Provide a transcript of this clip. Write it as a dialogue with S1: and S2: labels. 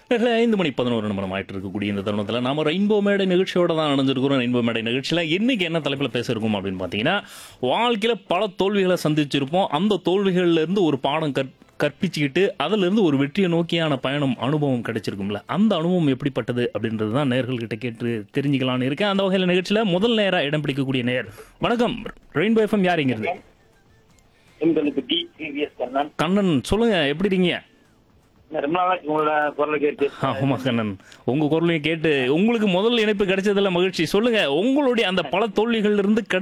S1: நேரத்துல ஐந்து மணி பதினோரு நிமிடம் ஆயிட்டு இருக்கக்கூடிய இந்த தருணத்தில் நாம ரெயின்போ மேடை நிகழ்ச்சியோட தான் அணைஞ்சிருக்கிறோம் ரெயின்போ மேடை நிகழ்ச்சியில் இன்னைக்கு என்ன தலைப்பில் பேசியிருக்கோம் அப்படின்னு பார்த்தீங்கன்னா வாழ்க்கையில் பல தோல்விகளை சந்திச்சிருப்போம் அந்த தோல்விகள்ல இருந்து ஒரு பாடம் கற் கற்பிச்சுக்கிட்டு அதுல இருந்து ஒரு வெற்றியை நோக்கியான பயணம் அனுபவம் கிடைச்சிருக்கும்ல அந்த அனுபவம் எப்படிப்பட்டது அப்படின்றது தான் நேர்கள்கிட்ட கேட்டு தெரிஞ்சுக்கலாம்னு இருக்கேன் அந்த வகையில் நிகழ்ச்சியில் முதல் நேரா இடம் பிடிக்கக்கூடிய நேர் வணக்கம் ரெயின்போ எஃப்எம் யாருங்கிறது
S2: எங்களுக்கு டி சிவிஎஸ் கண்ணன்
S1: கண்ணன் சொல்லுங்க எப்படி இருக்கீங்க
S2: நான் ரொம்ப நாளாச்சு உங்களோட குரலை கேட்டு
S1: ஆமா கண்ணன் உங்க குரலையும் கேட்டு உங்களுக்கு முதல் இணைப்பு கிடைச்சதுல மகிழ்ச்சி சொல்லுங்க உங்களுடைய அந்த பல தோல்விகள்ல இருந்து கிடைச்ச